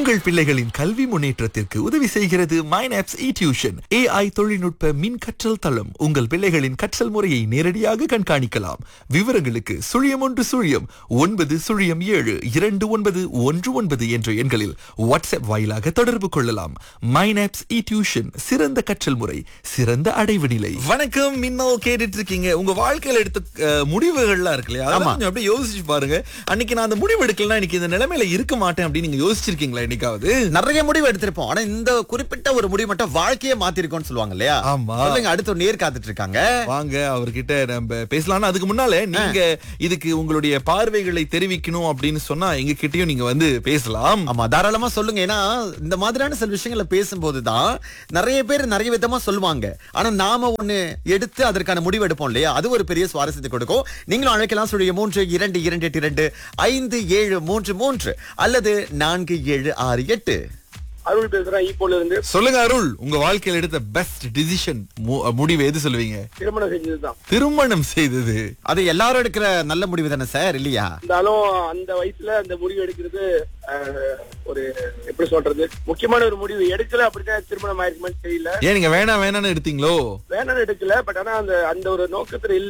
உங்கள் பிள்ளைகளின் கல்வி முன்னேற்றத்திற்கு உதவி செய்கிறது மைனாப்ஸ் இ டியூஷன் ஏஐ தொழில்நுட்ப மின் கற்றல் தளம் உங்கள் பிள்ளைகளின் கற்றல் முறையை நேரடியாக கண்காணிக்கலாம் விவரங்களுக்கு சுழியம் ஒன்று சுழியம் ஒன்பது சுழியம் ஏழு இரண்டு ஒன்பது ஒன்று ஒன்பது என்ற எண்களில் வாட்ஸ்அப் வாயிலாக தொடர்பு கொள்ளலாம் மைனாப்ஸ் இ டியூஷன் சிறந்த கற்றல் முறை சிறந்த அடைவு நிலை வணக்கம் மின்னல் கேட்டுட்டு இருக்கீங்க உங்க வாழ்க்கையில எடுத்த அஹ், முடிவுகள்லாம் இருக்கு இல்லையா அதெல்லாம் கொஞ்சம் அப்படியே யோசிச்சு பாருங்க அன்னைக்கு நான் அந்த முடிவு எடுக்கலாம் இன்னைக்கு இந்த நிலைமையில இருக்க மாட்டேன் அப்படின்னு நீங்க யோசிச்சிருக்கீங்களா என்னைக்காவது நிறைய முடிவு எடுத்திருப்போம் ஆனா இந்த குறிப்பிட்ட ஒரு முடிவு மட்டும் வாழ்க்கையே மாத்திருக்கோம்னு சொல்லுவாங்க இல்லையா ஆமா. சொல்லுங்க அடுத்த ஒரு நேர் காத்துட்டு இருக்காங்க வாங்க அவர்கிட்ட நம்ம பேசலாம்னா அதுக்கு முன்னால நீங்க இதுக்கு உங்களுடைய பார்வைகளை தெரிவிக்கணும் அப்படின்னு சொன்னா எங்க கிட்டயும் நீங்க வந்து பேசலாம் ஆமா தாராளமா சொல்லுங்க ஏன்னா இந்த மாதிரியான சில விஷயங்களை பேசும்போதுதான் நிறைய பேர் நிறைய விதமா சொல்லுவாங்க ஆனா நாம ஒண்ணு எடுத்து அதற்கான முடிவு எடுப்போம் இல்லையா அது ஒரு பெரிய சுவாரஸ்யத்தை கொடுக்கும் நீங்களும் அழைக்கலாம் சொல்லிய மூன்று இரண்டு இரண்டு எட்டு இரண்டு ஐந்து ஏழு மூன்று மூன்று அல்லது நான்கு ஏழு ஆறு எட்டு அருள் பேசுறேன் ஈப்போல இருந்து சொல்லுங்க அருள் உங்க வாழ்க்கையில எடுத்த பெஸ்ட் டிசிஷன் முடிவு எது சொல்லுவீங்க திருமணம் செஞ்சதுதான் திருமணம் செய்தது அது எல்லாரும் எடுக்கிற நல்ல முடிவு தானே சார் இல்லையா இருந்தாலும் அந்த வயசுல அந்த முடிவு எடுக்கிறது அஹ், ஒரு எப்படி சொல்றது முக்கியமான ஒரு முடிவு எடுக்கல அப்படிதான் திருமணம் ஆயிருக்குமான்னு தெரியல ஏன் நீங்க வேணாம் வேணாம்னு எடுத்தீங்களோ வேணாம்னு எடுக்கல பட் ஆனா அந்த அந்த ஒரு நோக்கத்துல இல்ல